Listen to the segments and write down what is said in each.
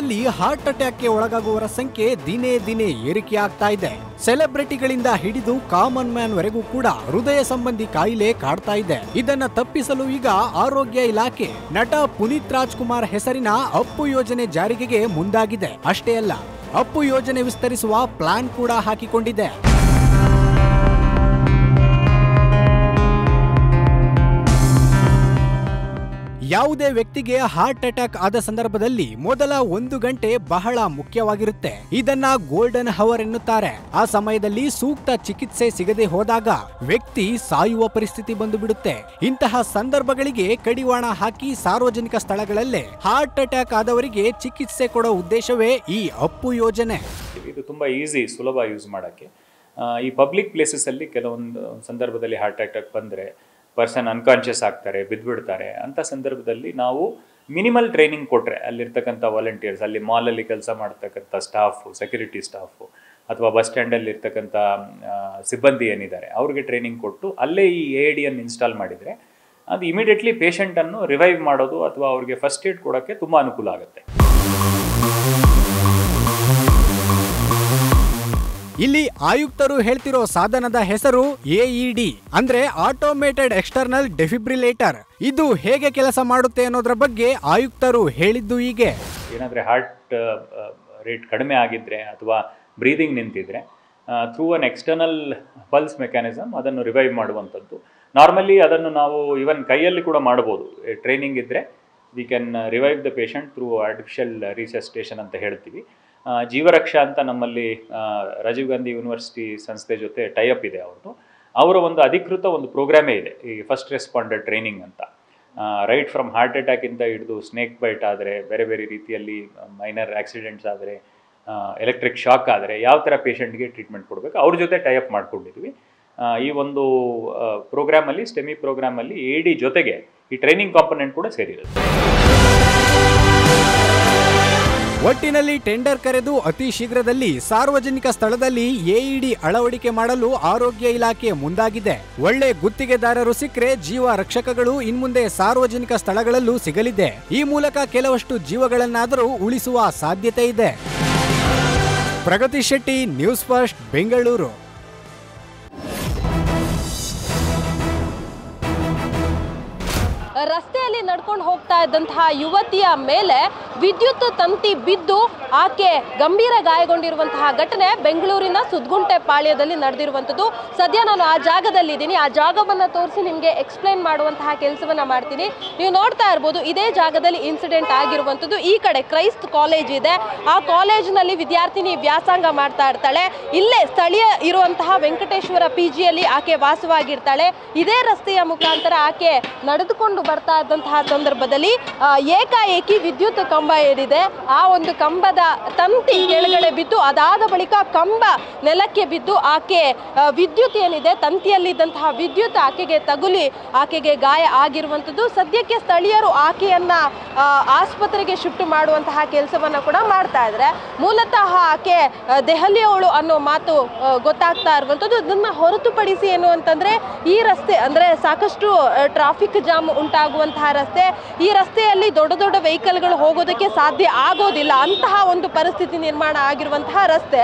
ಭಾರತದಲ್ಲಿ ಹಾರ್ಟ್ ಅಟ್ಯಾಕ್ಗೆ ಒಳಗಾಗುವವರ ಸಂಖ್ಯೆ ದಿನೇ ದಿನೇ ಏರಿಕೆಯಾಗ್ತಾ ಇದೆ ಸೆಲೆಬ್ರಿಟಿಗಳಿಂದ ಹಿಡಿದು ಕಾಮನ್ ಮ್ಯಾನ್ ವರೆಗೂ ಕೂಡ ಹೃದಯ ಸಂಬಂಧಿ ಕಾಯಿಲೆ ಕಾಡ್ತಾ ಇದೆ ಇದನ್ನ ತಪ್ಪಿಸಲು ಈಗ ಆರೋಗ್ಯ ಇಲಾಖೆ ನಟ ಪುನೀತ್ ರಾಜ್ಕುಮಾರ್ ಹೆಸರಿನ ಅಪ್ಪು ಯೋಜನೆ ಜಾರಿಗೆಗೆ ಮುಂದಾಗಿದೆ ಅಷ್ಟೇ ಅಲ್ಲ ಅಪ್ಪು ಯೋಜನೆ ವಿಸ್ತರಿಸುವ ಪ್ಲಾನ್ ಕೂಡ ಹಾಕಿಕೊಂಡಿದೆ ಯಾವುದೇ ವ್ಯಕ್ತಿಗೆ ಹಾರ್ಟ್ ಅಟ್ಯಾಕ್ ಆದ ಸಂದರ್ಭದಲ್ಲಿ ಮೊದಲ ಒಂದು ಗಂಟೆ ಬಹಳ ಮುಖ್ಯವಾಗಿರುತ್ತೆ ಇದನ್ನ ಗೋಲ್ಡನ್ ಹವರ್ ಎನ್ನುತ್ತಾರೆ ಆ ಸಮಯದಲ್ಲಿ ಸೂಕ್ತ ಚಿಕಿತ್ಸೆ ಸಿಗದೆ ಹೋದಾಗ ವ್ಯಕ್ತಿ ಸಾಯುವ ಪರಿಸ್ಥಿತಿ ಬಂದು ಬಿಡುತ್ತೆ ಇಂತಹ ಸಂದರ್ಭಗಳಿಗೆ ಕಡಿವಾಣ ಹಾಕಿ ಸಾರ್ವಜನಿಕ ಸ್ಥಳಗಳಲ್ಲೇ ಹಾರ್ಟ್ ಅಟ್ಯಾಕ್ ಆದವರಿಗೆ ಚಿಕಿತ್ಸೆ ಕೊಡೋ ಉದ್ದೇಶವೇ ಈ ಅಪ್ಪು ಯೋಜನೆ ಇದು ತುಂಬ ಈಸಿ ಸುಲಭ ಯೂಸ್ ಮಾಡೋಕ್ಕೆ ಈ ಪಬ್ಲಿಕ್ ಪ್ಲೇಸಸಲ್ಲಿ ಕೆಲವೊಂದು ಸಂದರ್ಭದಲ್ಲಿ ಹಾರ್ಟ್ ಅಟ್ಯಾಕ್ ಬಂದರೆ ಪರ್ಸನ್ ಅನ್ಕಾನ್ಷಿಯಸ್ ಆಗ್ತಾರೆ ಬಿದ್ದುಬಿಡ್ತಾರೆ ಅಂಥ ಸಂದರ್ಭದಲ್ಲಿ ನಾವು ಮಿನಿಮಲ್ ಟ್ರೈನಿಂಗ್ ಕೊಟ್ಟರೆ ಅಲ್ಲಿರ್ತಕ್ಕಂಥ ವಾಲಂಟಿಯರ್ಸ್ ಅಲ್ಲಿ ಮಾಲಲ್ಲಿ ಕೆಲಸ ಮಾಡ್ತಕ್ಕಂಥ ಸ್ಟಾಫು ಸೆಕ್ಯೂರಿಟಿ ಸ್ಟಾಫು ಅಥವಾ ಬಸ್ ಸ್ಟ್ಯಾಂಡಲ್ಲಿ ಇರ್ತಕ್ಕಂಥ ಆ, ಸಿಬ್ಬಂದಿ ಏನಿದ್ದಾರೆ ಅವ್ರಿಗೆ ಟ್ರೈನಿಂಗ್ ಕೊಟ್ಟು ಅಲ್ಲೇ ಈ ಎ ಡಿಯನ್ನು ಇನ್ಸ್ಟಾಲ್ ಮಾಡಿದರೆ ಅದು ಇಮಿಡಿಯೇಟ್ಲಿ ಪೇಷಂಟನ್ನು ರಿವೈವ್ ಮಾಡೋದು ಅಥವಾ ಅವ್ರಿಗೆ ಫಸ್ಟ್ ಏಡ್ ಕೊಡೋಕ್ಕೆ ತುಂಬ ಅನುಕೂಲ ಆಗುತ್ತೆ ಇಲ್ಲಿ ಆಯುಕ್ತರು ಹೇಳ್ತಿರೋ ಸಾಧನದ ಹೆಸರು ಎಇಡಿ ಅಂದ್ರೆ ಆಟೋಮೇಟೆಡ್ ಎಕ್ಸ್ಟರ್ನಲ್ ಡೆಫಿಬ್ರಿಲೇಟರ್ ಇದು ಹೇಗೆ ಕೆಲಸ ಮಾಡುತ್ತೆ ಅನ್ನೋದ್ರ ಬಗ್ಗೆ ಆಯುಕ್ತರು ಹೇಳಿದ್ದು ಹೀಗೆ ಏನಾದರೆ ಹಾರ್ಟ್ ರೇಟ್ ಕಡಿಮೆ ಆಗಿದ್ದರೆ ಅಥವಾ ಬ್ರೀದಿಂಗ್ ನಿಂತಿದ್ರೆ through an external pulse mechanism ಅದನ್ನು ರಿವೈವ್ ಮಾಡುವಂಥದ್ದು ನಾರ್ಮಲಿ ಅದನ್ನು ನಾವು ಇವನ್ ಕೈಯಲ್ಲಿ ಕೂಡ ಮಾಡ್ಬೋದು ಟ್ರೈನಿಂಗ್ ಇದ್ದರೆ we can revive the patient through artificial resuscitation ಅಂತ ಹೇಳ್ತೀವಿ ಆ, ಜೀವರಕ್ಷಾ ಅಂತ ನಮ್ಮಲ್ಲಿ ಆ, ರಾಜೀವ್ ಗಾಂಧಿ ಯೂನಿವರ್ಸಿಟಿ ಸಂಸ್ಥೆ ಜೊತೆ ಟೈಅಪ್ ಇದೆ ಅವ್ರದ್ದು ಅವರ ಒಂದು ಅಧಿಕೃತ ಒಂದು ಪ್ರೋಗ್ರಾಮೇ ಇದೆ ಈ ಫಸ್ಟ್ ರೆಸ್ಪಾಂಡರ್ ಟ್ರೈನಿಂಗ್ ಅಂತ ರೈಟ್ ಫ್ರಮ್ ಹಾರ್ಟ್ ಅಟ್ಯಾಕಿಂದ ಹಿಡಿದು ಸ್ನೇಕ್ ಬೈಟ್ ಆದರೆ ಬೇರೆ ಬೇರೆ ರೀತಿಯಲ್ಲಿ ಮೈನರ್ ಆಕ್ಸಿಡೆಂಟ್ಸ್ ಆದರೆ ಎಲೆಕ್ಟ್ರಿಕ್ ಶಾಕ್ ಆದರೆ ಯಾವ ಥರ ಪೇಷಂಟ್ಗೆ ಟ್ರೀಟ್ಮೆಂಟ್ ಕೊಡಬೇಕು ಅವ್ರ ಜೊತೆ ಟೈಅಪ್ ಮಾಡ್ಕೊಂಡಿದ್ವಿ ಆ, ಈ ಒಂದು ಪ್ರೋಗ್ರಾಮಲ್ಲಿ ಸ್ಟೆಮಿ ಪ್ರೋಗ್ರಾಮಲ್ಲಿ ಎ ಡಿ ಜೊತೆಗೆ ಈ ಟ್ರೈನಿಂಗ್ ಕಾಂಪೊನೆಂಟ್ ಕೂಡ ಸೇರಿರುತ್ತೆ ಒಟ್ಟಿನಲ್ಲಿ ಟೆಂಡರ್ ಕರೆದು ಅತಿ ಶೀಘ್ರದಲ್ಲಿ ಸಾರ್ವಜನಿಕ ಸ್ಥಳದಲ್ಲಿ ಎಇಡಿ ಅಳವಡಿಕೆ ಮಾಡಲು ಆರೋಗ್ಯ ಇಲಾಖೆ ಮುಂದಾಗಿದೆ ಒಳ್ಳೆ ಗುತ್ತಿಗೆದಾರರು ಸಿಕ್ಕರೆ ಜೀವ ರಕ್ಷಕಗಳು ಇನ್ಮುಂದೆ ಸಾರ್ವಜನಿಕ ಸ್ಥಳಗಳಲ್ಲೂ ಸಿಗಲಿದೆ ಈ ಮೂಲಕ ಕೆಲವಷ್ಟು ಜೀವಗಳನ್ನಾದರೂ ಉಳಿಸುವ ಸಾಧ್ಯತೆ ಇದೆ ಪ್ರಗತಿ ಶೆಟ್ಟಿ ನ್ಯೂಸ್ ಫಸ್ಟ್ ಬೆಂಗಳೂರು ರಸ್ತೆಯಲ್ಲಿ ನಡ್ಕೊಂಡು ಹೋಗ್ತಾ ಇದ್ದಂತಹ ಯುವತಿಯ ಮೇಲೆ ವಿದ್ಯುತ್ ತಂತಿ ಬಿದ್ದು ಆಕೆ ಗಂಭೀರ ಗಾಯಗೊಂಡಿರುವಂತಹ ಘಟನೆ ಬೆಂಗಳೂರಿನ ಸುದ್ಗುಂಟೆ ಪಾಳ್ಯದಲ್ಲಿ ನಡೆದಿರುವಂಥದ್ದು ಸದ್ಯ ನಾನು ಆ ಜಾಗದಲ್ಲಿ ಇದ್ದೀನಿ ಆ ಜಾಗವನ್ನು ತೋರಿಸಿ ನಿಮಗೆ ಎಕ್ಸ್ಪ್ಲೈನ್ ಮಾಡುವಂತಹ ಕೆಲಸವನ್ನ ಮಾಡ್ತೀನಿ ನೀವು ನೋಡ್ತಾ ಇರ್ಬೋದು ಇದೇ ಜಾಗದಲ್ಲಿ ಇನ್ಸಿಡೆಂಟ್ ಆಗಿರುವಂಥದ್ದು ಈ ಕಡೆ ಕ್ರೈಸ್ತ್ ಕಾಲೇಜ್ ಇದೆ ಆ ಕಾಲೇಜಿನಲ್ಲಿ ವಿದ್ಯಾರ್ಥಿನಿ ವ್ಯಾಸಂಗ ಮಾಡ್ತಾ ಇರ್ತಾಳೆ ಇಲ್ಲೇ ಸ್ಥಳೀಯ ಇರುವಂತಹ ವೆಂಕಟೇಶ್ವರ ಪಿ ಜಿಯಲ್ಲಿ ಆಕೆ ವಾಸವಾಗಿರ್ತಾಳೆ ಇದೇ ರಸ್ತೆಯ ಮುಖಾಂತರ ಆಕೆ ನಡೆದುಕೊಂಡು ಬರ್ತಾ ಇದ್ದಂತಹ ಸಂದರ್ಭದಲ್ಲಿ ಆ, ಏಕಾಏಕಿ ವಿದ್ಯುತ್ ಕಂಬ ಏನಿದೆ ಆ ಒಂದು ಕಂಬದ ತಂತಿ ಕೆಳಗಡೆ ಬಿದ್ದು ಅದಾದ ಬಳಿಕ ಕಂಬ ನೆಲಕ್ಕೆ ಬಿದ್ದು ಆಕೆ ಆ, ವಿದ್ಯುತ್ ಏನಿದೆ ತಂತಿಯಲ್ಲಿದ್ದಂತಹ ವಿದ್ಯುತ್ ಆಕೆಗೆ ತಗುಲಿ ಆಕೆಗೆ ಗಾಯ ಆಗಿರುವಂಥದ್ದು ಸದ್ಯಕ್ಕೆ ಸ್ಥಳೀಯರು ಆಕೆಯನ್ನ ಆ, ಆಸ್ಪತ್ರೆಗೆ ಶಿಫ್ಟ್ ಮಾಡುವಂತಹ ಕೆಲಸವನ್ನ ಕೂಡ ಮಾಡ್ತಾ ಇದ್ದಾರೆ ಮೂಲತಃ ಆಕೆ ಆ, ದೆಹಲಿಯವಳು ಅನ್ನೋ ಮಾತು ಆ, ಗೊತ್ತಾಗ್ತಾ ಇರುವಂಥದ್ದು ಇದನ್ನ ಹೊರತುಪಡಿಸಿ ಏನು ಅಂತಂದ್ರೆ ಈ ರಸ್ತೆ ಅಂದ್ರೆ ಸಾಕಷ್ಟು ಟ್ರಾಫಿಕ್ ಜಾಮ್ ಉಂಟಾಗುವಂತಹ ರಸ್ತೆ ಈ ರಸ್ತೆಯಲ್ಲಿ ದೊಡ್ಡ ದೊಡ್ಡ ವೆಹಿಕಲ್ಗಳು ಹೋಗೋದಕ್ಕೆ ಸಾಧ್ಯ ಆಗೋದಿಲ್ಲ ಅಂತಹ ಒಂದು ಪರಿಸ್ಥಿತಿ ನಿರ್ಮಾಣ ಆಗಿರುವಂತಹ ರಸ್ತೆ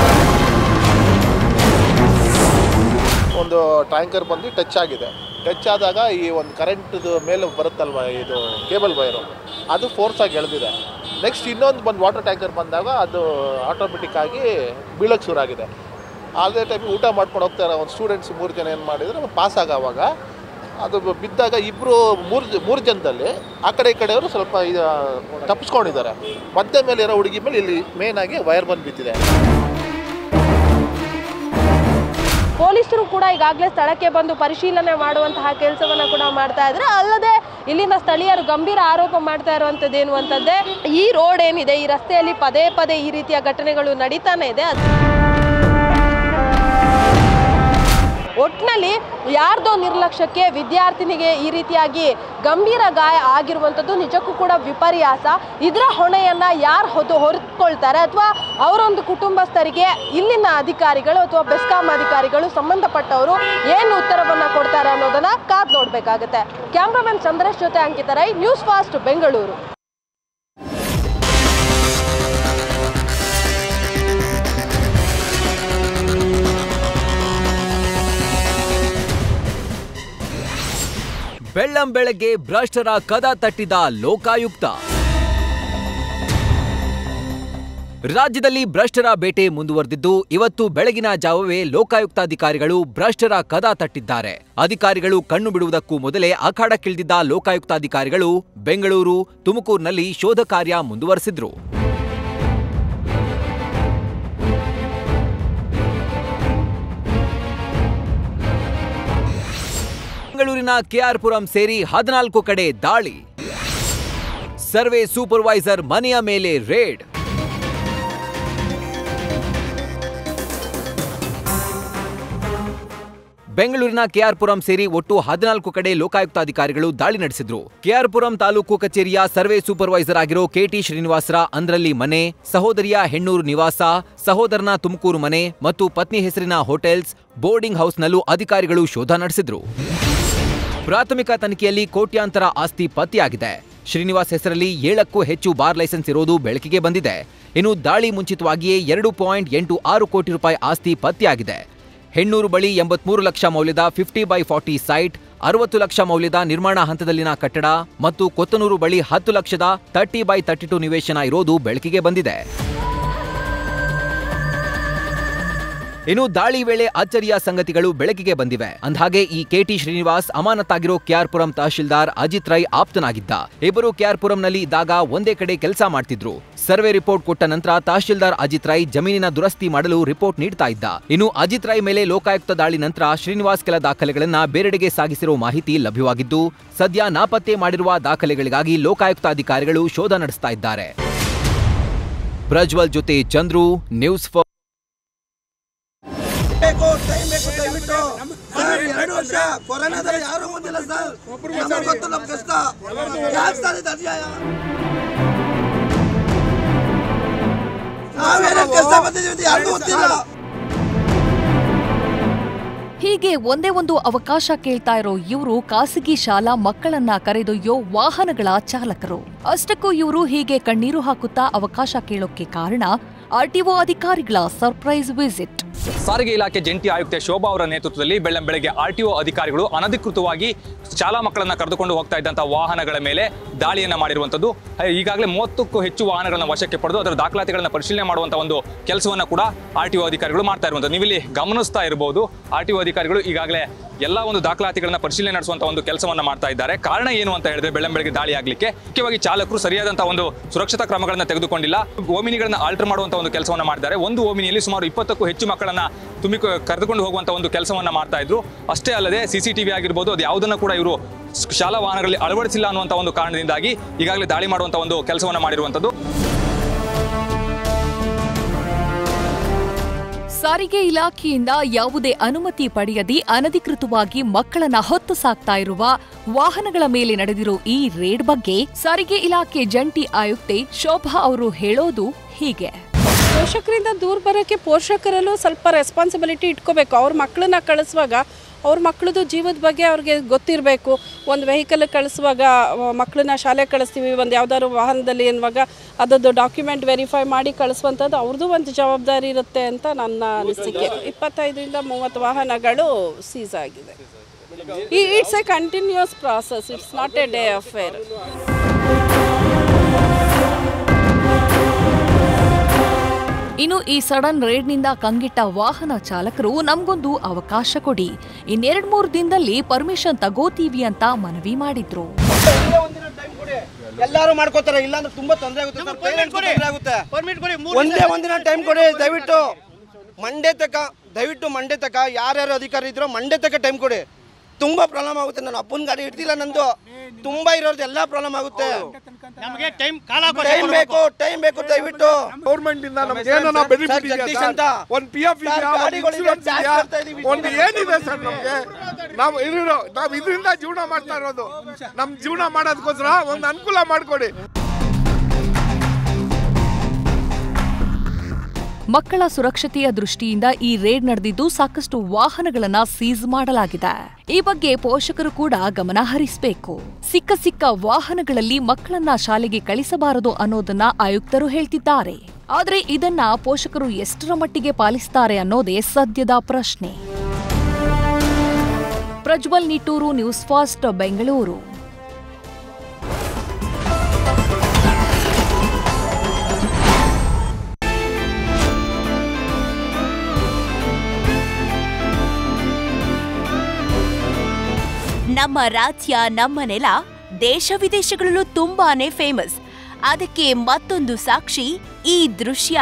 ಒಂದು ಟ್ಯಾಂಕರ್ ಬಂದು ಟಚ್ ಆಗಿದೆ ಟಚ್ ಆದಾಗ ಈ ಒಂದು ಕರೆಂಟ್ದು ಮೇಲೆ ಬರುತ್ತಲ್ವ ಇದು ಕೇಬಲ್ ವೈರು ಅದು ಫೋರ್ಸ್ ಆಗಿ ಎಳೆದಿದೆ ನೆಕ್ಸ್ಟ್ ಇನ್ನೊಂದು ಬಂದು ವಾಟರ್ ಟ್ಯಾಂಕರ್ ಬಂದಾಗ ಅದು ಆಟೋಮೆಟಿಕ್ ಆಗಿ ಬೀಳಕ್ಕೆ ಶುರುವಾಗಿದೆ ಅದೇ ಟೈಮ್ ಊಟ ಮಾಡ್ಕೊಂಡು ಹೋಗ್ತಾ ಇರೋ ಒಂದು ಸ್ಟೂಡೆಂಟ್ಸ್ ಮೂರು ಜನ ಏನು ಮಾಡಿದ್ರು ಪಾಸ್ ಆಗೋವಾಗ ಅದು ಬಿದ್ದಾಗ ಇಬ್ಬರು ಮೂರು ಮೂರು ಜನದಲ್ಲಿ ಆ ಕಡೆ ಈ ಕಡೆಯವರು ಸ್ವಲ್ಪ ಇದು ತಪ್ಪಿಸ್ಕೊಂಡಿದ್ದಾರೆ ಮಧ್ಯೆ ಮೇಲೆ ಇರೋ ಹುಡುಗಿ ಮೇಲೆ ಇಲ್ಲಿ ಮೇನ್ ಆಗಿ ವೈರ್ ಬಂದು ಬಿದ್ದಿದೆ ಪೊಲೀಸರು ಕೂಡ ಈಗಾಗಲೇ ಸ್ಥಳಕ್ಕೆ ಬಂದು ಪರಿಶೀಲನೆ ಮಾಡುವಂತಹ ಕೆಲಸವನ್ನ ಕೂಡ ಮಾಡ್ತಾ ಇದ್ರೆ ಅಲ್ಲದೆ ಇಲ್ಲಿನ ಸ್ಥಳೀಯರು ಗಂಭೀರ ಆರೋಪ ಮಾಡ್ತಾ ಇರುವಂಥದ್ದು ಏನು ಅಂತಂದ್ರೆ ಈ ರೋಡ್ ಏನಿದೆ ಈ ರಸ್ತೆಯಲ್ಲಿ ಪದೇ ಪದೇ ಈ ರೀತಿಯ ಘಟನೆಗಳು ನಡೀತಾನೆ ಇದೆ ಅದ್- ಒಟ್ನಲ್ಲಿ ಯಾರ್ದೋ ನಿರ್ಲಕ್ಷ್ಯಕ್ಕೆ ವಿದ್ಯಾರ್ಥಿನಿಗೆ ಈ ರೀತಿಯಾಗಿ ಗಂಭೀರ ಗಾಯ ಆಗಿರುವಂಥದ್ದು ನಿಜಕ್ಕೂ ಕೂಡ ವಿಪರ್ಯಾಸ ಇದರ ಹೊಣೆಯನ್ನ ಯಾರು ಹೊತ್ತು ಹೊರತ್ಕೊಳ್ತಾರೆ ಅಥವಾ ಅವರೊಂದು ಕುಟುಂಬಸ್ಥರಿಗೆ ಇಲ್ಲಿನ ಅಧಿಕಾರಿಗಳು ಅಥವಾ ಬೆಸ್ಕಾಂ ಅಧಿಕಾರಿಗಳು ಸಂಬಂಧಪಟ್ಟವರು ಏನು ಉತ್ತರವನ್ನ ಕೊಡ್ತಾರೆ ಅನ್ನೋದನ್ನ ಕಾದ್ ನೋಡ್ಬೇಕಾಗತ್ತೆ ಕ್ಯಾಮ್ರಾಮನ್ ಚಂದ್ರೇಶ್ ಜೊತೆ ಅಂಕಿತ ರೈ ನ್ಯೂಸ್ ಫಾಸ್ಟ್ ಬೆಂಗಳೂರು ಬೆಳ್ಳಂ ಬೆಳಗ್ಗೆ ಭ್ರಷ್ಟರ ಕದ ತಟ್ಟಿದ ಲೋಕಾಯುಕ್ತ ರಾಜ್ಯದಲ್ಲಿ ಭ್ರಷ್ಟರ ಬೇಟೆ ಮುಂದುವರೆದಿದ್ದು ಇವತ್ತು ಬೆಳಗಿನ ಜಾವವೇ ಲೋಕಾಯುಕ್ತಾಧಿಕಾರಿಗಳು ಭ್ರಷ್ಟರ ಕದ ತಟ್ಟಿದ್ದಾರೆ ಅಧಿಕಾರಿಗಳು ಕಣ್ಣು ಬಿಡುವುದಕ್ಕೂ ಮೊದಲೇ ಅಖಾಡಕ್ಕಿಳಿದಿದ್ದ ಲೋಕಾಯುಕ್ತಾಧಿಕಾರಿಗಳು ಬೆಂಗಳೂರು ತುಮಕೂರಿನಲ್ಲಿ ಶೋಧ ಕಾರ್ಯ ಮುಂದುವರೆಸಿದ್ರು ಬೆಂಗಳೂರಿನ ಕೆಆರ್ಪುರಂ ಸೇರಿ ಹದಿನಾಲ್ಕು ಕಡೆ ದಾಳಿ ಸರ್ವೆ ಸೂಪರ್ವೈಸರ್ ಮನೆಯ ಮೇಲೆ ರೇಡ್ ಬೆಂಗಳೂರಿನ ಕೆಆರ್ಪುರಂ ಸೇರಿ ಒಟ್ಟು ಹದಿನಾಲ್ಕು ಕಡೆ ಲೋಕಾಯುಕ್ತಾಧಿಕಾರಿಗಳು ದಾಳಿ ನಡೆಸಿದ್ರು ಕೆಆರ್ಪುರಂ ತಾಲೂಕು ಕಚೇರಿಯ ಸರ್ವೆ ಸೂಪರ್ವೈಸರ್ ಆಗಿರೋ ಕೆಟಿ ಶ್ರೀನಿವಾಸರ ಅಂದ್ರಳ್ಳಿ ಮನೆ ಸಹೋದರಿಯ ಹೆಣ್ಣೂರು ನಿವಾಸ ಸಹೋದರನ ತುಮಕೂರು ಮನೆ ಮತ್ತು ಪತ್ನಿ ಹೆಸರಿನ ಹೋಟೆಲ್ಸ್ ಬೋರ್ಡಿಂಗ್ ಹೌಸ್ನಲ್ಲೂ ಅಧಿಕಾರಿಗಳು ಶೋಧ ನಡೆಸಿದ್ರು ಪ್ರಾಥಮಿಕ ತನಿಖೆಯಲ್ಲಿ ಕೋಟ್ಯಾಂತರ ಆಸ್ತಿ ಪತ್ತೆಯಾಗಿದೆ ಶ್ರೀನಿವಾಸ್ ಹೆಸರಲ್ಲಿ ಏಳಕ್ಕೂ ಹೆಚ್ಚು ಬಾರ್ ಲೈಸೆನ್ಸ್ ಇರೋದು ಬೆಳಕಿಗೆ ಬಂದಿದೆ ಇನ್ನು ದಾಳಿ ಮುಂಚಿತವಾಗಿಯೇ ಎರಡು ಪಾಯಿಂಟ್ ಎಂಟು ಆರು ಕೋಟಿ ರೂಪಾಯಿ ಆಸ್ತಿ ಪತ್ತೆಯಾಗಿದೆ ಹೆಣ್ಣೂರು ಬಳಿ ಎಂಬತ್ಮೂರು ಲಕ್ಷ ಮೌಲ್ಯದ ಫಿಫ್ಟಿ ಬೈ ಫಾರ್ಟಿ ಸೈಟ್ ಅರವತ್ತು ಲಕ್ಷ ಮೌಲ್ಯದ ನಿರ್ಮಾಣ ಹಂತದಲ್ಲಿನ ಕಟ್ಟಡ ಮತ್ತು ಕೊತ್ತನೂರು ಬಳಿ ಹತ್ತು ಲಕ್ಷದ ತರ್ಟಿ ಬೈ ತರ್ಟಿ ಟು ನಿವೇಶನ ಇರೋದು ಬೆಳಕಿಗೆ ಬಂದಿದೆ ಇನ್ನು ದಾಳಿ ವೇಳೆ ಅಚ್ಚರಿಯ ಸಂಗತಿಗಳು ಬೆಳಕಿಗೆ ಬಂದಿವೆ ಅಂದ್ಹಾಗೆ ಈ ಕೆಟಿ ಶ್ರೀನಿವಾಸ್ ಅಮಾನತಾಗಿರೋ ಕೆಆರ್ಪುರಂ ತಹಶೀಲ್ದಾರ್ ಅಜಿತ್ ರೈ ಆಪ್ತನಾಗಿದ್ದ ಇಬ್ಬರು ಕೆಆರ್ಪುರಂನಲ್ಲಿ ಇದ್ದಾಗ ಒಂದೇ ಕಡೆ ಕೆಲಸ ಮಾಡ್ತಿದ್ರು ಸರ್ವೆ ರಿಪೋರ್ಟ್ ಕೊಟ್ಟ ನಂತರ ತಹಶೀಲ್ದಾರ್ ಅಜಿತ್ ರೈ ಜಮೀನಿನ ದುರಸ್ತಿ ಮಾಡಲು ರಿಪೋರ್ಟ್ ನೀಡ್ತಾ ಇದ್ದ ಇನ್ನು ಅಜಿತ್ ರೈ ಮೇಲೆ ಲೋಕಾಯುಕ್ತ ದಾಳಿ ನಂತರ ಶ್ರೀನಿವಾಸ್ ಕೆಲ ದಾಖಲೆಗಳನ್ನ ಬೇರೆಡೆಗೆ ಸಾಗಿಸಿರೋ ಮಾಹಿತಿ ಲಭ್ಯವಾಗಿದ್ದು ಸದ್ಯ ನಾಪತ್ತೆ ಮಾಡಿರುವ ದಾಖಲೆಗಳಿಗಾಗಿ ಲೋಕಾಯುಕ್ತ ಅಧಿಕಾರಿಗಳು ಶೋಧ ನಡೆಸ್ತಾ ಇದ್ದಾರೆ ಪ್ರಜ್ವಲ್ ಜೊತೆ ಚಂದ್ರು ನ್ಯೂಸ್ ಫಾರ್ ಬೇಕು ಟೈಮ್ ಬೇಕು ದಯವಿಟ್ಟು ಸರ್ ಎರಡು ವರ್ಷ ಕೊರೋನಾದಲ್ಲಿ ಯಾರು ಬಂದಿಲ್ಲ ಸರ್ ನಮಗೆ ಗೊತ್ತು ನಮ್ಮ ಕಷ್ಟ ಯಾಕೆ ಸರ್ ಇದು ಅನ್ಯಾಯ ನಾವೇನೇನು ಕಷ್ಟ ಬಂದಿದ್ದೀವಿ ಅಂತ ಯಾರಿಗೂ ಗೊತ್ತಿಲ್ಲ ಹೀಗೆ ಒಂದೇ ಒಂದು ಅವಕಾಶ ಕೇಳ್ತಾ ಇರೋ ಇವರು ಖಾಸಗಿ ಶಾಲಾ ಮಕ್ಕಳನ್ನ ಕರೆದೊಯ್ಯೋ ವಾಹನಗಳ ಚಾಲಕರು ಅಷ್ಟಕ್ಕೂ ಇವರು ಹೀಗೆ ಕಣ್ಣೀರು ಹಾಕುತ್ತಾ ಅವಕಾಶ ಕೇಳೋಕೆ ಕಾರಣ ಆರ್ಟಿಒ ಅಧಿಕಾರಿಗಳ ಸರ್ಪ್ರೈಸ್ ವಿಸಿಟ್ ಸಾರಿಗೆ ಇಲಾಖೆ ಜಂಟಿ ಆಯುಕ್ತೆ ಶೋಭಾ ಅವರ ನೇತೃತ್ವದಲ್ಲಿ ಬೆಳ್ಳಂ ಬೆಳಗ್ಗೆ ಆರ್ಟಿಒ ಅಧಿಕಾರಿಗಳು ಅನಧಿಕೃತವಾಗಿ ಶಾಲಾ ಮಕ್ಕಳನ್ನ ಕರೆದುಕೊಂಡು ಹೋಗ್ತಾ ಇದ್ದಂಥ ವಾಹನಗಳ ಮೇಲೆ ದಾಳಿಯನ್ನ ಮಾಡಿರುವಂಥದ್ದು ಹೇ, ಈಗಾಗಲೇ ಮೂವತ್ತಕ್ಕೂ ಹೆಚ್ಚು ವಾಹನಗಳನ್ನ ವಶಕ್ಕೆ ಪಡೆದು ಅದರ ದಾಖಲಾತಿಗಳನ್ನ ಪರಿಶೀಲನೆ ಮಾಡುವಂಥ ಒಂದು ಕೆಲಸವನ್ನ ಕೂಡ ಆರ್ಟಿಒ ಅಧಿಕಾರಿಗಳು ಮಾಡ್ತಾ ಇರುವಂಥದ್ದು ನೀವಿಲ್ಲಿ ಗಮನಿಸ್ತಾ ಇರಬಹುದು ಆರ್ಟಿಒ ಅಧಿಕಾರಿಗಳು ಈಗಾಗಲೇ ಎಲ್ಲ ಒಂದು ದಾಖಲಾತಿಗಳನ್ನ ಪರಿಶೀಲನೆ ನಡೆಸುವಂತ ಒಂದು ಕೆಲಸವನ್ನ ಮಾಡ್ತಾ ಇದ್ದಾರೆ ಕಾರಣ ಏನು ಅಂತ ಹೇಳಿದ್ರೆ ಬೆಳ್ಳಂ ಬೆಳಗ್ಗೆ ದಾಳಿ ಆಗ್ಲಿಕ್ಕೆ ಮುಖ್ಯವಾಗಿ ಚಾಲಕರು ಸರಿಯಾದಂತಹ ಒಂದು ಸುರಕ್ಷತಾ ಕ್ರಮಗಳನ್ನ ತೆಗೆದುಕೊಂಡಿಲ್ಲ ಓಮಿನಿಗಳನ್ನ ಆಲ್ಟರ್ ಮಾಡುವಂತ ಒಂದು ಕೆಲಸವನ್ನ ಮಾಡಿದ್ದಾರೆ ಒಂದು ಓಮಿನಿಯಲ್ಲಿ ಸುಮಾರು ಇಪ್ಪತ್ತಕ್ಕೂ ಹೆಚ್ಚು ಮಕ್ಕಳನ್ನ ತುಂಬಿ ಕರೆದುಕೊಂಡು ಹೋಗುವಂತ ಒಂದು ಕೆಲಸವನ್ನ ಮಾಡ್ತಾ ಇದ್ರು ಅಷ್ಟೇ ಅಲ್ಲದೆ ಸಿಸಿಟಿವಿ ಆಗಿರ್ಬೋದು ಅದು ಯಾವುದನ್ನ ಕೂಡ ಇವರು ಶಾಲಾ ವಾಹನಗಳಲ್ಲಿ ಅಳವಡಿಸಿಲ್ಲ ಅನ್ನುವಂತ ಒಂದು ಕಾರಣದಿಂದಾಗಿ ಈಗಾಗಲೇ ದಾಳಿ ಮಾಡುವಂತ ಒಂದು ಕೆಲಸವನ್ನ ಮಾಡಿರುವಂತದ್ದು ಸಾರಿಗೆ ಇಲಾಖೆಯಿಂದ ಯಾವುದೇ ಅನುಮತಿ ಪಡೆಯದೆ ಅನಧಿಕೃತವಾಗಿ ಮಕ್ಕಳನ್ನ ಹೊತ್ತು ಸಾಕ್ತಾ ಇರುವ ವಾಹನಗಳ ಮೇಲೆ ನಡೆದಿರೋ ಈ ರೇಡ್ ಬಗ್ಗೆ ಸಾರಿಗೆ ಇಲಾಖೆ ಜಂಟಿ ಆಯುಕ್ತೆ ಶೋಭಾ ಅವರು ಹೇಳೋದು ಹೀಗೆ ಪೋಷಕರಿಂದ ದೂರ ಬರೋಕ್ಕೆ ಪೋಷಕರಲ್ಲೂ ಸ್ವಲ್ಪ ರೆಸ್ಪಾನ್ಸಿಬಿಲಿಟಿ ಇಟ್ಕೋಬೇಕು ಅವ್ರ ಮಕ್ಕಳನ್ನ ಕಳಿಸುವಾಗ ಅವ್ರ ಮಕ್ಕಳದು ಜೀವದ ಬಗ್ಗೆ ಅವ್ರಿಗೆ ಗೊತ್ತಿರಬೇಕು ಒಂದು ವೆಹಿಕಲ್ ಕಳಿಸುವಾಗ ಮಕ್ಕಳನ್ನ ಶಾಲೆ ಕಳಿಸ್ತೀವಿ ಒಂದು ಯಾವ್ದಾದ್ರು ವಾಹನದಲ್ಲಿ ಅನ್ನುವಾಗ ಅದರದ್ದು ಡಾಕ್ಯುಮೆಂಟ್ ವೆರಿಫೈ ಮಾಡಿ ಕಳಿಸುವಂಥದ್ದು ಅವ್ರದ್ದು ಒಂದು ಜವಾಬ್ದಾರಿ ಇರುತ್ತೆ ಅಂತ ನನ್ನ ಅನಿಸಿಕೆ ಇಪ್ಪತ್ತೈದರಿಂದ ಮೂವತ್ತು ವಾಹನಗಳು ಸೀಸ್ ಆಗಿದೆ it's a continuous process it's not a day affair ಇನ್ನು ಈ ಸಡನ್ ರೇಡ್ನಿಂದ ಕಂಗಿಟ್ಟ ವಾಹನ ಚಾಲಕರು ನಮ್ಗೊಂದು ಅವಕಾಶ ಕೊಡಿ ಇನ್ನೆರಡ್ ಮೂರು ದಿನದಲ್ಲಿ ಪರ್ಮಿಷನ್ ತಗೋತೀವಿ ಅಂತ ಮನವಿ ಮಾಡಿದ್ರು ಎಲ್ಲರೂ ಮಾಡ್ಕೋತಾರೆ ಇಲ್ಲ ಅಂದ್ರೆ ತುಂಬಾ ತೊಂದರೆ ಆಗುತ್ತೆ ಸರ್ ಪೇಮೆಂಟ್ ತೊಂದರೆ ಆಗುತ್ತೆ ಒಂದೇ ಒಂದಿನ ಟೈಮ್ ಕೊಡಿ ದಯವಿಟ್ಟು ಮಂಡೇ ತಕ ದಯವಿಟ್ಟು ಮಂಡೇ ತಕ ಯಾರ್ಯಾರು ಅಧಿಕಾರಿ ಇದ್ರೋ ಮಂಡೇ ತಕ ಟೈಮ್ ಕೊಡಿ ತುಂಬಾ ಪ್ರಾಬ್ಲಮ್ ಆಗುತ್ತೆ ನಾನು ಅಪ್ಪನ ಗಾಡಿ ಇಡ್ತಿಲ್ಲ ನಂದು ತುಂಬಾ ಇರೋದು ಎಲ್ಲ ಪ್ರಾಬ್ಲಮ್ ಆಗುತ್ತೆ ನಮಗೆ ಟೈಮ್ ಕಾಲ ಟೈಮ್ ಬೇಕು ಟೈಮ್ ಬೇಕು ದಯವಿಟ್ಟು ಗೌರ್ಮೆಂಟ್ ಇಂದ ನಮ್ಗೆ ಏನನ್ನ ಬೆನಿಫಿಟ್ ಸರ್, ಜಗದೀಶ್ ಇದೆಯಾ ಅಂತ. ಸರ್? ಒಂದ್ ಪಿ ಎಫ್ ಸರ್, ಇದೆಯಾ ಒಂದ್ ಗಾಡಿಗಳಿಗೆ ಇನ್ಶೂರೆನ್ಸ್ ಟ್ಯಾಕ್ಸ್ ಇದೆಯಾ ಕಟ್ತಾ ಇದೀವಿ. ಒಂದ್ ಏನಿದೆ ಸರ್ ನಮ್ಗೆ ನಾವು ಇರೋ ನಾವು ಇದರಿಂದ ಜೀವನ ಮಾಡ್ತಾ ಇರೋದು ನಮ್ ಜೀವನ ಮಾಡೋದಕ್ಕೋಸ್ಕರ ಒಂದ್ ಅನುಕೂಲ ಮಾಡ್ಕೊಡಿ ಮಕ್ಕಳ ಸುರಕ್ಷತೆಯ ದೃಷ್ಟಿಯಿಂದ ಈ ರೇಡ್ ನಡೆದಿದ್ದು ಸಾಕಷ್ಟು ವಾಹನಗಳನ್ನ ಸೀಸ್ ಮಾಡಲಾಗಿದೆ ಈ ಬಗ್ಗೆ ಪೋಷಕರು ಕೂಡ ಗಮನ ಹರಿಸಬೇಕು ಸಿಕ್ಕ ಸಿಕ್ಕ ವಾಹನಗಳಲ್ಲಿ ಮಕ್ಕಳನ್ನ ಶಾಲೆಗೆ ಕಳಿಸಬಾರದು ಅನ್ನೋದನ್ನ ಆಯುಕ್ತರು ಹೇಳ್ತಿದ್ದಾರೆ ಆದ್ರೆ ಇದನ್ನ ಪೋಷಕರು ಎಷ್ಟರ ಮಟ್ಟಿಗೆ ಪಾಲಿಸ್ತಾರೆ ಅನ್ನೋದೇ ಸದ್ಯದ ಪ್ರಶ್ನೆ ಪ್ರಜ್ವಲ್ ನಿಟ್ಟೂರು ನ್ಯೂಸ್ ಫಾಸ್ಟ್ ಬೆಂಗಳೂರು ನಮ್ಮ ರಾಜ್ಯ ನಮ್ಮ ನೆಲ ದೇಶ ವಿದೇಶಗಳಲ್ಲೂ ತುಂಬಾನೇ ಫೇಮಸ್ ಅದಕ್ಕೆ ಮತ್ತೊಂದು ಸಾಕ್ಷಿ ಈ ದೃಶ್ಯ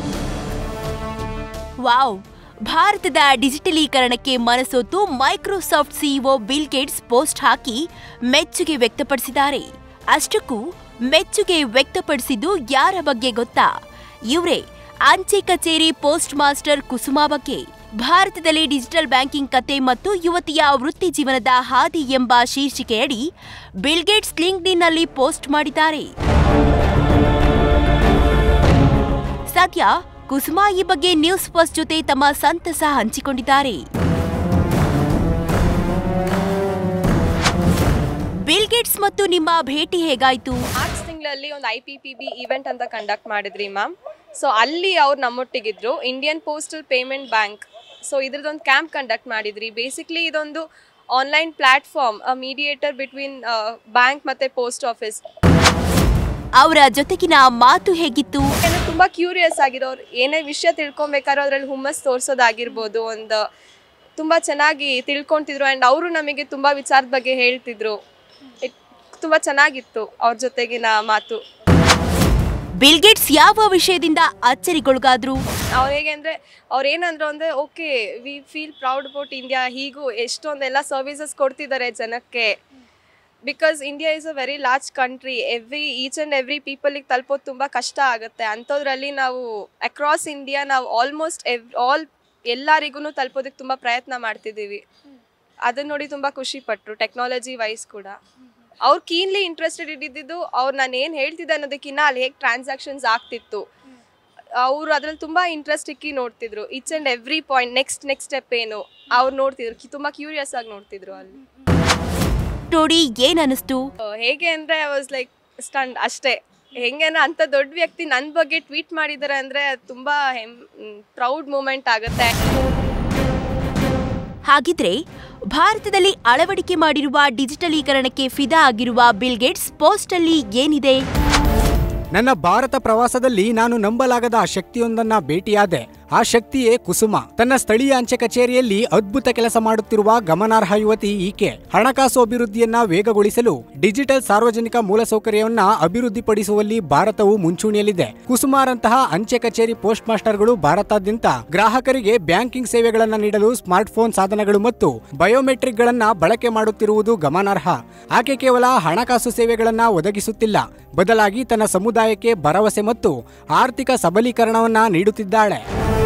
ವಾವ್ ಭಾರತದ ಡಿಜಿಟಲೀಕರಣಕ್ಕೆ ಮನಸೊತ್ತು Microsoft CEO Bill Gates post ಹಾಕಿ ಮೆಚ್ಚುಗೆ ವ್ಯಕ್ತಪಡಿಸಿದ್ದಾರೆ ಅಷ್ಟಕ್ಕೂ ಮೆಚ್ಚುಗೆ ವ್ಯಕ್ತಪಡಿಸಿದ್ದು ಯಾರ ಬಗ್ಗೆ ಗೊತ್ತಾ ಇವರೇ ಅಂಚೆ ಕಚೇರಿ ಪೋಸ್ಟ್ ಮಾಸ್ಟರ್ ಕುಸುಮಾ ಬಗ್ಗೆ ಭಾರತದಲ್ಲಿ ಡಿಜಿಟಲ್ ಬ್ಯಾಂಕಿಂಗ್ ಕತೆ ಮತ್ತು ಯುವತಿಯ ವೃತ್ತಿ ಜೀವನದ ಹಾದಿ ಎಂಬ ಶೀರ್ಷಿಕೆಯಡಿ ಬಿಲ್ಗೇಟ್ಸ್ ಲಿಂಕ್ಡ್ಇನ್ನಲ್ಲಿ ಪೋಸ್ಟ್ ಮಾಡಿದ್ದಾರೆ ಸದ್ಯ ಕುಸುಮಾ ಈ ಬಗ್ಗೆ ನ್ಯೂಸ್ ಫಸ್ಟ್ ಜೊತೆ ತಮ್ಮ ಸಂತಸ ಹಂಚಿಕೊಂಡಿದ್ದಾರೆ ಬಿಲ್ ಗೇಟ್ಸ್ ಮತ್ತು ನಿಮ್ಮ ಭೇಟಿ ಹೇಗಾಯ್ತು ಮಾರ್ಚ್ ತಿಂಗಳಲ್ಲಿ ಒಂದು I P P B event ಅಂತ ಕಂಡಕ್ಟ್ ಮಾಡಿದ್ರಿ ಮ್ಯಾಮ್ ಸೊ ಅಲ್ಲಿ ಅವ್ರು ನಮ್ಮೊಟ್ಟಿಗಿದ್ರು Indian postal payment bank so ಇದ್ರದ್ದೊಂದು ಕ್ಯಾಂಪ್ ಕಂಡಕ್ಟ್ ಮಾಡಿದ್ರಿ ಬೇಸಿಕ್ಲಿ ಇದೊಂದು online platform mediator between bank ಮತ್ತು ಪೋಸ್ಟ್ ಆಫೀಸ್ ಅವರ ಜೊತೆಗಿನ ಮಾತು ಹೇಗಿತ್ತು ಯಾಕಂದ್ರೆ ತುಂಬ ಕ್ಯೂರಿಯಸ್ ಆಗಿರೋರು ಏನೇ ವಿಷಯ ತಿಳ್ಕೊಬೇಕಾದ್ರೂ ಅದರಲ್ಲಿ ಹುಮ್ಮಸ್ ತೋರಿಸೋದಾಗಿರ್ಬೋದು ಒಂದು ತುಂಬ ಚೆನ್ನಾಗಿ ತಿಳ್ಕೊತಿದ್ರು ಆ್ಯಂಡ್ ಅವರು ನಮಗೆ ತುಂಬ ವಿಚಾರದ ಬಗ್ಗೆ ಹೇಳ್ತಿದ್ರು ತುಂಬ ಚೆನ್ನಾಗಿತ್ತು ಅವ್ರ ಜೊತೆಗಿನ ಮಾತು ಬಿಲ್ ಗೇಟ್ಸ್ ಯಾವ ವಿಷಯದಿಂದ ಅಚ್ಚರಿಗೊಳಗಾದ್ರು ಅವ್ರು ಹೇಗೆ ಅಂದರೆ ಅವ್ರು ಏನಂದ್ರು ಅಂದರೆ okay we feel proud about India ಹೀಗೂ ಎಷ್ಟೊಂದೆಲ್ಲ ಸರ್ವಿಸಸ್ ಕೊಡ್ತಿದ್ದಾರೆ ಜನಕ್ಕೆ because India is a very large country every each and every ಪೀಪಲಿಗೆ ತಲುಪೋದು ತುಂಬ ಕಷ್ಟ ಆಗುತ್ತೆ ಅಂಥದ್ರಲ್ಲಿ ನಾವು ಅಕ್ರಾಸ್ ಇಂಡಿಯಾ ನಾವು ಆಲ್ಮೋಸ್ಟ್ ಎವ್ ಆಲ್ ಎಲ್ಲರಿಗೂ ತಲುಪೋದಕ್ಕೆ ತುಂಬ ಪ್ರಯತ್ನ ಮಾಡ್ತಿದ್ದೀವಿ ಅದನ್ನ ನೋಡಿ ತುಂಬ ಖುಷಿ ಪಟ್ಟರು ಟೆಕ್ನಾಲಜಿ ವೈಸ್ ಕೂಡ ಅವ್ರು ಕೀನ್ಲಿ ಇಂಟ್ರೆಸ್ಟೆಡ್ ಇದ್ದಿದ್ದು ಅವ್ರು ನಾನು ಏನು ಹೇಳ್ತಿದ್ದೆ ಅನ್ನೋದಕ್ಕಿಂತ ಅಲ್ಲಿ ಹೇಗೆ ಟ್ರಾನ್ಸಾಕ್ಷನ್ಸ್ ಆಗ್ತಿತ್ತು ಅವರು ಅದ್ರಲ್ಲಿ ತುಂಬ ಇಂಟ್ರೆಸ್ಟ್ ಇಕ್ಕಿ ನೋಡ್ತಿದ್ರು each and every point next next step ಏನು ಅವ್ರು ನೋಡ್ತಿದ್ರು ಕಿ- ತುಂಬ ಕ್ಯೂರಿಯಸ್ ಆಗಿ ನೋಡ್ತಿದ್ರು ಅಲ್ಲಿ ನೋಡಿ ಏನ್ ಅನಿಸ್ತು ಹೇಗೆ ಅಂದರೆ ಐ ವಾಸ್ ಲೈಕ್ ಸ್ಟಂಡ್ ಅಷ್ಟೇ ಹೆಂಗೆ ಅಂದ್ರೆ ಅಂಥ ದೊಡ್ಡ ವ್ಯಕ್ತಿ ನನ್ನ ಬಗ್ಗೆ ಟ್ವೀಟ್ ಮಾಡಿದ್ದಾರೆ ಅಂದರೆ ತುಂಬ ಹೆಮ್ ಪ್ರೌಡ್ ಮೂಮೆಂಟ್ ಆಗುತ್ತೆ ಹಾಗಿದ್ರೆ ಭಾರತದಲ್ಲಿ ಅಳವಡಿಕೆ ಮಾಡಿರುವ ಡಿಜಿಟಲೀಕರಣಕ್ಕೆ ಫಿದಾ ಆಗಿರುವ ಬಿಲ್ ಗೇಟ್ಸ್ ಪೋಸ್ಟ್ ಅಲ್ಲಿ ಏನಿದೆ ನನ್ನ ಭಾರತ ಪ್ರವಾಸದಲ್ಲಿ ನಾನು ನಂಬಲಾಗದ ಆ ಶಕ್ತಿಯೊಂದನ್ನ ಭೇಟಿಯಾದೆ ಆ ಶಕ್ತಿಯೇ ಕುಸುಮ ತನ್ನ ಸ್ಥಳೀಯ ಅಂಚೆ ಕಚೇರಿಯಲ್ಲಿ ಅದ್ಭುತ ಕೆಲಸ ಮಾಡುತ್ತಿರುವ ಗಮನಾರ್ಹ ಯುವತಿ ಈಕೆ ಹಣಕಾಸು ಅಭಿವೃದ್ಧಿಯನ್ನ ವೇಗಗೊಳಿಸಲು ಡಿಜಿಟಲ್ ಸಾರ್ವಜನಿಕ ಮೂಲಸೌಕರ್ಯವನ್ನ ಅಭಿವೃದ್ಧಿಪಡಿಸುವಲ್ಲಿ ಭಾರತವು ಮುಂಚೂಣಿಯಲ್ಲಿದೆ ಕುಸುಮಾರಂತಹ ಅಂಚೆ ಕಚೇರಿ ಪೋಸ್ಟ್ ಮಾಸ್ಟರ್ಗಳು ಭಾರತಾದ್ಯಂತ ಗ್ರಾಹಕರಿಗೆ ಬ್ಯಾಂಕಿಂಗ್ ಸೇವೆಗಳನ್ನ ನೀಡಲು ಸ್ಮಾರ್ಟ್ಫೋನ್ ಸಾಧನಗಳು ಮತ್ತು ಬಯೋಮೆಟ್ರಿಕ್ಗಳನ್ನ ಬಳಕೆ ಮಾಡುತ್ತಿರುವುದು ಗಮನಾರ್ಹ ಆಕೆ ಕೇವಲ ಹಣಕಾಸು ಸೇವೆಗಳನ್ನ ಒದಗಿಸುತ್ತಿಲ್ಲ ಬದಲಾಗಿ ತನ್ನ ಸಮುದಾಯಕ್ಕೆ ಭರವಸೆ ಮತ್ತು ಆರ್ಥಿಕ ಸಬಲೀಕರಣವನ್ನ ನೀಡುತ್ತಿದ್ದಾಳೆ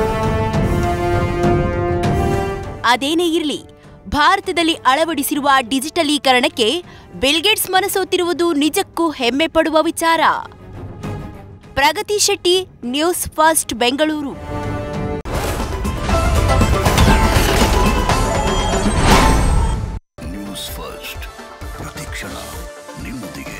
ಅದೇನೇ ಇರಲಿ ಭಾರತದಲ್ಲಿ ಅಳವಡಿಸಿರುವ ಡಿಜಿಟಲೀಕರಣಕ್ಕೆ ಬಿಲ್ಗೇಟ್ಸ್ ಮನಸೋತಿರುವುದು ನಿಜಕ್ಕೂ ಹೆಮ್ಮೆ ಪಡುವ ವಿಚಾರ Pragati Shetty news first Bengaluru news first ಪ್ರತಿಕ್ಷಣ ನಿಮ್ಮೊಂದಿಗೆ